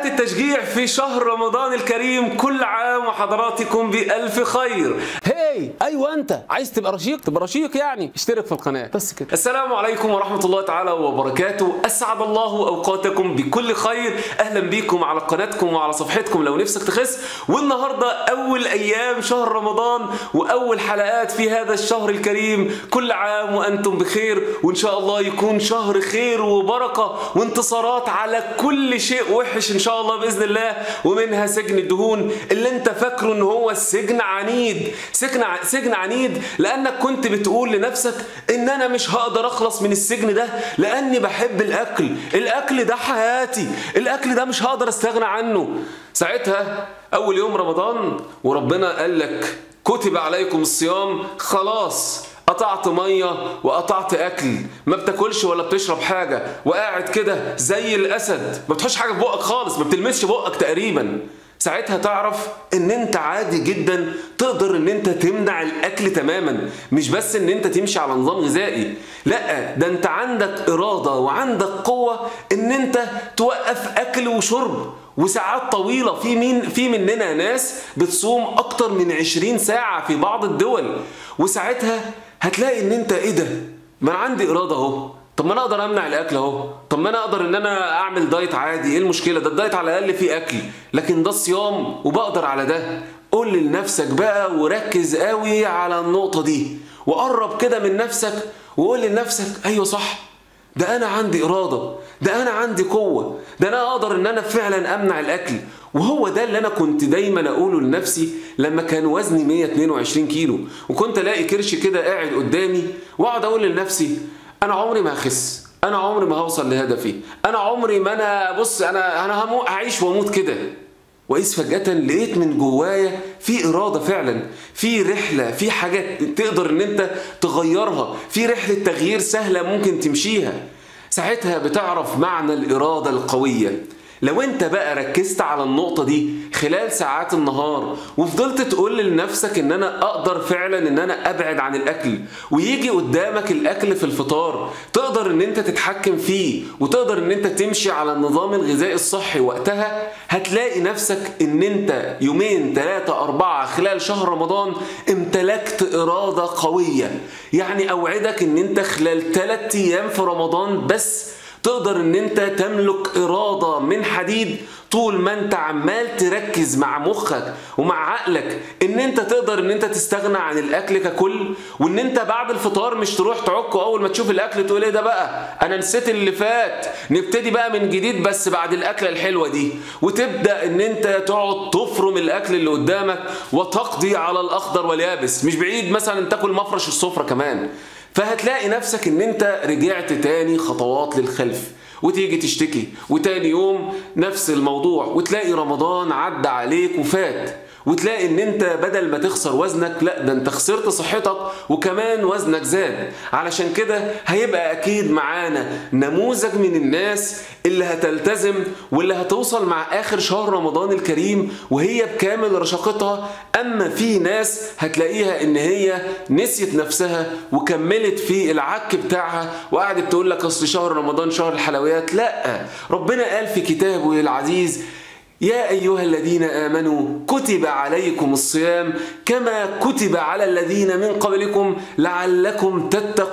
حلقات التشجيع في شهر رمضان الكريم كل عام وحضراتكم بألف خير هاي ايوه انت عايز تبقى رشيق تبقى رشيق يعني اشترك في القناه بس كده السلام عليكم ورحمة الله تعالى وبركاته أسعد الله أوقاتكم بكل خير أهلا بيكم على قناتكم وعلى صفحتكم لو نفسك تخس والنهاردة أول أيام شهر رمضان وأول حلقات في هذا الشهر الكريم كل عام وأنتم بخير وإن شاء الله يكون شهر خير وبركة وانتصارات على كل شيء وحش إن شاء الله بإذن الله ومنها سجن الدهون اللي أنت فاكره إن هو السجن عنيد سجن ع- سجن عنيد لأنك كنت بتقول لنفسك إن أنا مش هقدر أخلص من السجن ده لأني بحب الأكل الأكل ده حياتي الأكل ده مش هقدر أستغنى عنه ساعتها أول يوم رمضان وربنا قال لك كتب عليكم الصيام خلاص قطعت ميه وقطعت اكل ما بتاكلش ولا بتشرب حاجه وقاعد كده زي الاسد ما بتحطش حاجه في بقك خالص ما بتلمسش بقك تقريبا ساعتها تعرف ان انت عادي جدا تقدر ان انت تمنع الاكل تماما مش بس ان انت تمشي على نظام غذائي لا ده انت عندك اراده وعندك قوه ان انت توقف اكل وشرب وساعات طويلة في مين في مننا ناس بتصوم أكتر من 20 ساعة في بعض الدول وساعتها هتلاقي إن أنت إيه ده؟ ما أنا عندي إرادة أهو طب ما أنا أقدر أمنع الأكل أهو طب ما أنا أقدر إن أنا أعمل دايت عادي إيه المشكلة؟ ده الدايت على الأقل فيه أكل لكن ده الصيام وبقدر على ده قول لنفسك بقى وركز قوي على النقطة دي وقرب كده من نفسك وقول لنفسك أيوه صح ده انا عندي اراده ده انا عندي قوه ده انا اقدر ان انا فعلا امنع الاكل وهو ده اللي انا كنت دايما اقوله لنفسي لما كان وزني 122 كيلو وكنت الاقي كرش كده قاعد قدامي واقعد اقول لنفسي انا عمري ما هخس انا عمري ما هوصل لهدفي انا عمري ما انا بص انا انا همو هعيش واموت كده وإذ فجأة لقيت من جوايا في إرادة فعلا في رحلة في حاجات تقدر إن أنت تغيرها في رحلة تغيير سهلة ممكن تمشيها ساعتها بتعرف معنى الإرادة القوية لو انت بقى ركزت على النقطة دي خلال ساعات النهار وفضلت تقول لنفسك ان انا اقدر فعلا ان انا ابعد عن الاكل ويجي قدامك الاكل في الفطار تقدر ان انت تتحكم فيه وتقدر ان انت تمشي على النظام الغذائي الصحي وقتها هتلاقي نفسك ان انت يومين ثلاثة اربعة خلال شهر رمضان امتلكت ارادة قوية يعني اوعدك ان انت خلال ثلاثة ايام في رمضان بس تقدر ان انت تملك اراده من حديد طول ما انت عمال تركز مع مخك ومع عقلك ان انت تقدر ان انت تستغنى عن الاكل ككل وان انت بعد الفطار مش تروح تعك اول ما تشوف الاكل تقول ايه ده بقى انا نسيت اللي فات نبتدي بقى من جديد بس بعد الاكله الحلوه دي وتبدا ان انت تقعد تفرم الاكل اللي قدامك وتقضي على الاخضر واليابس مش بعيد مثلا تاكل مفرش السفره كمان فهتلاقي نفسك ان انت رجعت تاني خطوات للخلف وتيجي تشتكي وتاني يوم نفس الموضوع وتلاقي رمضان عدى عليك وفات وتلاقي ان انت بدل ما تخسر وزنك لا ده انت خسرت صحتك وكمان وزنك زاد علشان كده هيبقى اكيد معانا نموذج من الناس اللي هتلتزم واللي هتوصل مع اخر شهر رمضان الكريم وهي بكامل رشاقتها اما في ناس هتلاقيها ان هي نسيت نفسها وكملت في العك بتاعها وقعدت تقول لك اصل شهر رمضان شهر الحلويات لا ربنا قال في كتابه العزيز يا أيها الذين آمنوا كتب عليكم الصيام كما كتب على الذين من قبلكم لعلكم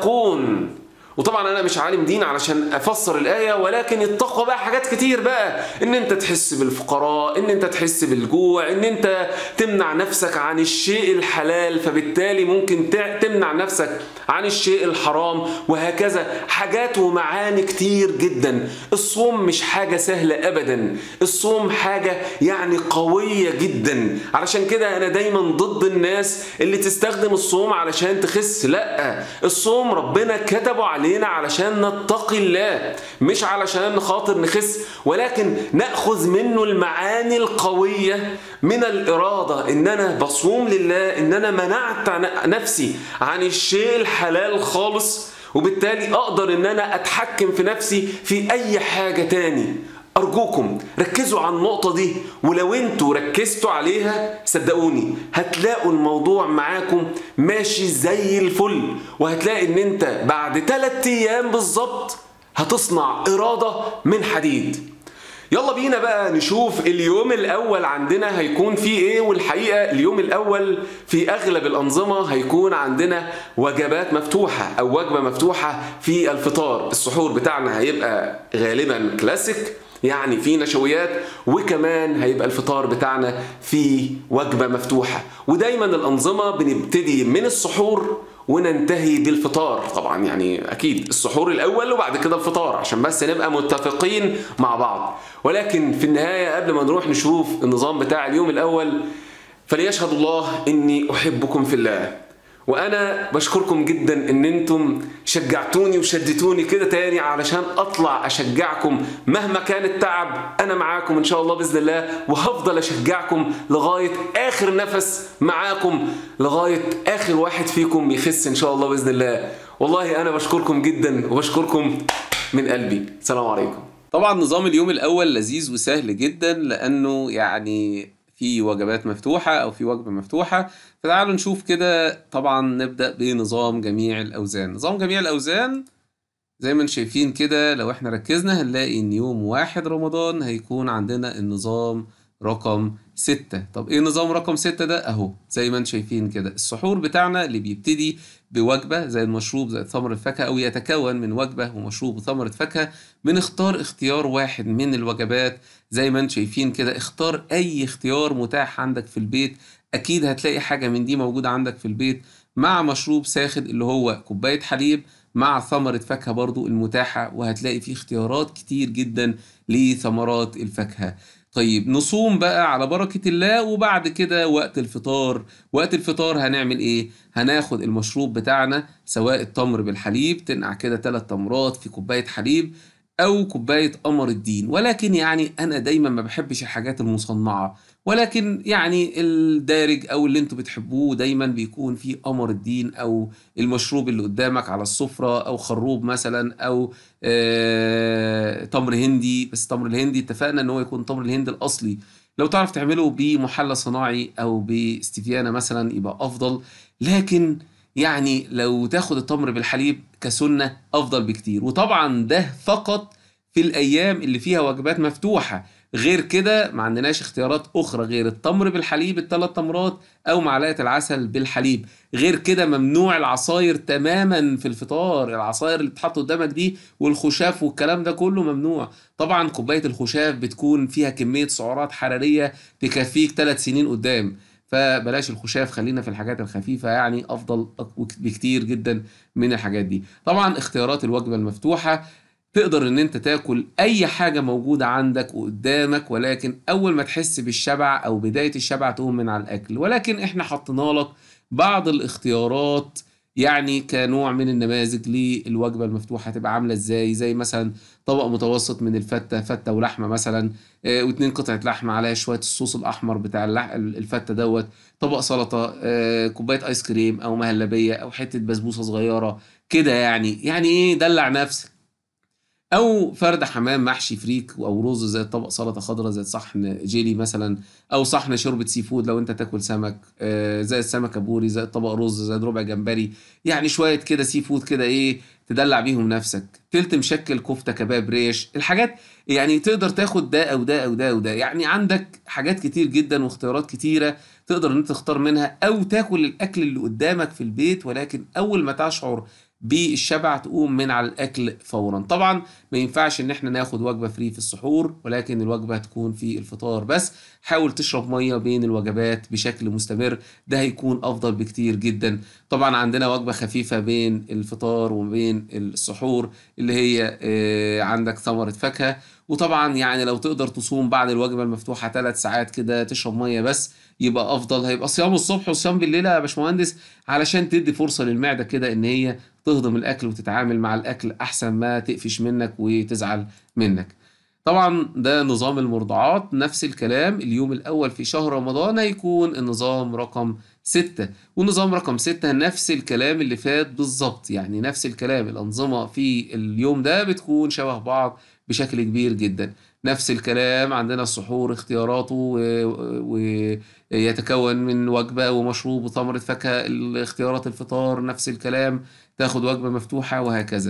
تتقون وطبعا انا مش عالم دين علشان افسر الايه ولكن التقوى بقى حاجات كتير بقى ان انت تحس بالفقراء ان انت تحس بالجوع ان انت تمنع نفسك عن الشيء الحلال فبالتالي ممكن تع- تمنع نفسك عن الشيء الحرام وهكذا حاجات ومعاني كتير جدا الصوم مش حاجه سهله ابدا الصوم حاجه يعني قويه جدا علشان كده انا دايما ضد الناس اللي تستخدم الصوم علشان تخس لا الصوم ربنا كتبه علينا علشان نتقي الله مش علشان خاطر نخس ولكن ناخذ منه المعاني القويه من الاراده ان انا بصوم لله ان انا منعت عن- نفسي عن الشيء الحلال خالص وبالتالي اقدر ان انا اتحكم في نفسي في اي حاجه تاني أرجوكم ركزوا على النقطة دي ولو انتوا ركزتوا عليها صدقوني هتلاقوا الموضوع معاكم ماشي زي الفل وهتلاقي ان انت بعد 3 ايام بالظبط هتصنع إرادة من حديد يلا بينا بقى نشوف اليوم الاول عندنا هيكون فيه ايه والحقيقه اليوم الاول في اغلب الانظمه هيكون عندنا وجبات مفتوحه او وجبه مفتوحه في الفطار السحور بتاعنا هيبقى غالبا كلاسيك يعني في نشويات وكمان هيبقى الفطار بتاعنا في وجبه مفتوحه ودايما الانظمه بنبتدي من السحور وننتهي بالفطار طبعا يعني اكيد السحور الاول وبعد كده الفطار عشان بس نبقى متفقين مع بعض ولكن في النهايه قبل ما نروح نشوف النظام بتاع اليوم الاول فليشهد الله اني احبكم في الله وانا بشكركم جدا ان انتم شجعتوني وشدتوني كده تاني علشان اطلع اشجعكم مهما كان التعب انا معاكم ان شاء الله باذن الله وهفضل اشجعكم لغايه اخر نفس معاكم لغايه اخر واحد فيكم يخس ان شاء الله باذن الله والله انا بشكركم جدا وبشكركم من قلبي السلام عليكم طبعا نظام اليوم الاول لذيذ وسهل جدا لانه يعني في وجبات مفتوحة أو في وجبة مفتوحة فتعالوا نشوف كده طبعا نبدأ بنظام جميع الأوزان نظام جميع الأوزان زي ما انتم شايفين كده لو احنا ركزنا هنلاقي ان يوم واحد رمضان هيكون عندنا النظام رقم ستة طب ايه نظام رقم ستة ده اهو زي ما انتم شايفين كده السحور بتاعنا اللي بيبتدي بوجبة زي المشروب زي ثمرة فاكهة او يتكون من وجبة ومشروب وثمرة فاكهة بنختار اختيار واحد من الوجبات زي ما انتم شايفين كده اختار اي اختيار متاح عندك في البيت اكيد هتلاقي حاجة من دي موجودة عندك في البيت مع مشروب ساخن اللي هو كوباية حليب مع ثمرة فاكهة برضو المتاحة وهتلاقي فيه اختيارات كتير جدا لثمرات الفاكهة طيب نصوم بقى على بركة الله وبعد كده وقت الفطار وقت الفطار هنعمل ايه هناخد المشروب بتاعنا سواء التمر بالحليب تنقع كده ثلاث تمرات في كوباية حليب او كوباية قمر الدين ولكن يعني انا دايما ما بحبش الحاجات المصنعة ولكن يعني الدارج او اللي انتوا بتحبوه دايما بيكون فيه قمر الدين او المشروب اللي قدامك على السفرة او خروب مثلا او آه تمر هندي بس التمر الهندي اتفقنا ان هو يكون تمر الهند الاصلي لو تعرف تعمله بمحلى صناعي او باستفيانة مثلا يبقى افضل لكن يعني لو تاخد التمر بالحليب كسنة افضل بكتير وطبعا ده فقط في الايام اللي فيها وجبات مفتوحة غير كده ما عندناش اختيارات اخرى غير التمر بالحليب الثلاث تمرات او معلقه العسل بالحليب غير كده ممنوع العصاير تماما في الفطار العصاير اللي بتحط قدامك دي والخشاف والكلام ده كله ممنوع طبعا كوبايه الخشاف بتكون فيها كميه سعرات حراريه تكفيك ثلاث سنين قدام فبلاش الخشاف خلينا في الحاجات الخفيفة يعني أفضل بكتير جدا من الحاجات دي طبعا اختيارات الوجبة المفتوحة تقدر ان انت تاكل اي حاجة موجودة عندك وقدامك ولكن اول ما تحس بالشبع او بداية الشبع تقوم من على الاكل ولكن احنا حطينا لك بعض الاختيارات يعني كنوع من النماذج للوجبة المفتوحة تبقى عاملة ازاي زي مثلا طبق متوسط من الفتة فتة ولحمة مثلا اه واتنين قطعة لحمة عليها شوية الصوص الأحمر بتاع الفتة دوت طبق سلطة اه كوباية آيس كريم أو مهلبية أو حتة بسبوسة صغيرة كده يعني يعني إيه دلع نفسك او فرد حمام محشي فريك او رز زي طبق سلطه خضراء زي صحن جيلي مثلا او صحن شوربه سي فود لو انت تاكل سمك زي السمكه بوري زي طبق رز زي ربع جمبري يعني شويه كده سي فود كده ايه تدلع بيهم نفسك تلت مشكل كفته كباب ريش الحاجات يعني تقدر تاخد ده او ده او ده او ده يعني عندك حاجات كتير جدا واختيارات كتيره تقدر ان انت تختار منها او تاكل الاكل اللي قدامك في البيت ولكن اول ما تشعر بالشبع تقوم من على الاكل فورا طبعا ما ينفعش ان احنا ناخد وجبه فري في السحور ولكن الوجبه هتكون في الفطار بس حاول تشرب ميه بين الوجبات بشكل مستمر ده هيكون افضل بكتير جدا طبعا عندنا وجبه خفيفه بين الفطار وبين السحور اللي هي عندك ثمره فاكهه وطبعا يعني لو تقدر تصوم بعد الوجبه المفتوحه ثلاث ساعات كده تشرب ميه بس يبقى افضل هيبقى صيام الصبح وصيام بالليل يا باشمهندس علشان تدي فرصه للمعده كده ان هي تهضم الاكل وتتعامل مع الاكل احسن ما تقفش منك وتزعل منك طبعا ده نظام المرضعات نفس الكلام اليوم الاول في شهر رمضان هيكون النظام رقم ستة والنظام رقم ستة نفس الكلام اللي فات بالظبط يعني نفس الكلام الأنظمة في اليوم ده بتكون شبه بعض بشكل كبير جدا نفس الكلام عندنا السحور اختياراته ويتكون من وجبة ومشروب وثمرة فاكهة اختيارات الفطار نفس الكلام تاخد وجبة مفتوحة وهكذا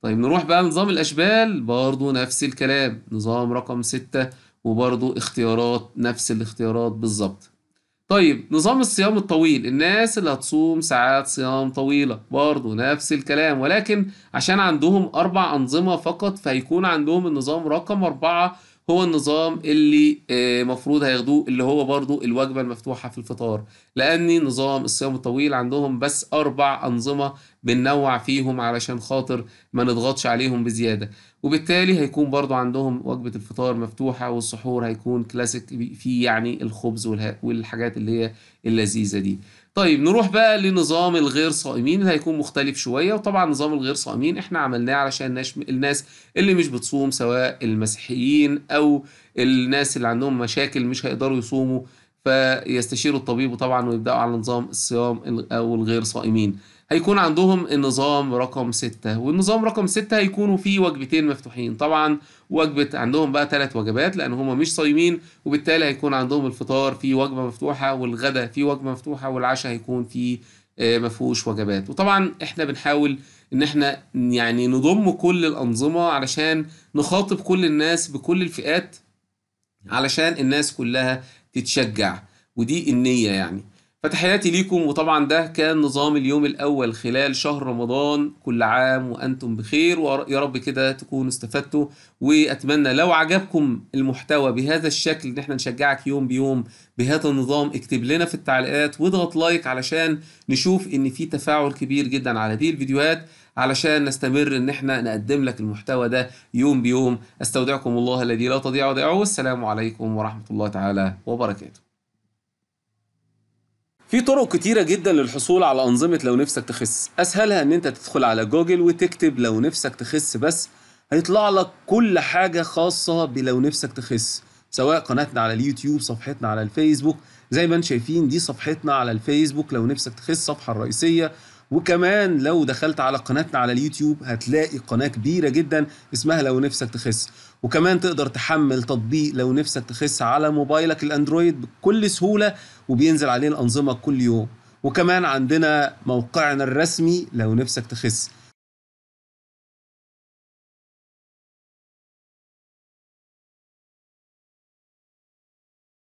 طيب نروح بقى لنظام الأشبال برضو نفس الكلام نظام رقم ستة وبرضو اختيارات نفس الاختيارات بالظبط طيب نظام الصيام الطويل الناس اللي هتصوم ساعات صيام طويلة برضو نفس الكلام ولكن عشان عندهم أربع أنظمة فقط فهيكون عندهم النظام رقم أربعة هو النظام اللي آه، مفروض هياخدوه اللي هو برضو الوجبة المفتوحة في الفطار لأن نظام الصيام الطويل عندهم بس أربع أنظمة بننوع فيهم علشان خاطر ما نضغطش عليهم بزيادة وبالتالي هيكون برضو عندهم وجبة الفطار مفتوحة والسحور هيكون كلاسيك فيه يعني الخبز والها- والحاجات اللي هي اللذيذة دي طيب نروح بقى لنظام الغير صائمين اللي هيكون مختلف شوية وطبعا نظام الغير صائمين احنا عملناه علشان الناس الناس اللي مش بتصوم سواء المسيحيين او الناس اللي عندهم مشاكل مش هيقدروا يصوموا فيستشيروا الطبيب طبعا ويبدأوا على نظام الصيام ال- او الغير صائمين هيكون عندهم النظام رقم ستة والنظام رقم ستة هيكونوا فيه وجبتين مفتوحين طبعا وجبة عندهم بقى ثلاث وجبات لأن هم مش صايمين وبالتالي هيكون عندهم الفطار فيه وجبة مفتوحة والغدا فيه وجبة مفتوحة والعشاء هيكون فيه آه، مفهوش وجبات وطبعا احنا بنحاول ان احنا يعني نضم كل الأنظمة علشان نخاطب كل الناس بكل الفئات علشان الناس كلها تتشجع ودي النية يعني فتحياتي ليكم وطبعا ده كان نظام اليوم الأول خلال شهر رمضان كل عام وأنتم بخير ويا رب كده تكونوا استفدتوا وأتمنى لو عجبكم المحتوى بهذا الشكل إن احنا نشجعك يوم بيوم بهذا النظام اكتب لنا في التعليقات واضغط لايك علشان نشوف إن في تفاعل كبير جدا على هذه الفيديوهات علشان نستمر إن احنا نقدم لك المحتوى ده يوم بيوم أستودعكم الله الذي لا تضيع ودائعه والسلام عليكم ورحمة الله تعالى وبركاته في طرق كتيرة جدا للحصول على أنظمة لو نفسك تخس أسهلها إن أنت تدخل على جوجل وتكتب لو نفسك تخس بس هيطلع لك كل حاجة خاصة بلو نفسك تخس سواء قناتنا على اليوتيوب صفحتنا على الفيسبوك زي ما انتم شايفين دي صفحتنا على الفيسبوك لو نفسك تخس الصفحة الرئيسية وكمان لو دخلت على قناتنا على اليوتيوب هتلاقي قناة كبيرة جدا اسمها لو نفسك تخس وكمان تقدر تحمل تطبيق لو نفسك تخس على موبايلك الاندرويد بكل سهولة وبينزل عليه الأنظمة كل يوم وكمان عندنا موقعنا الرسمي لو نفسك تخس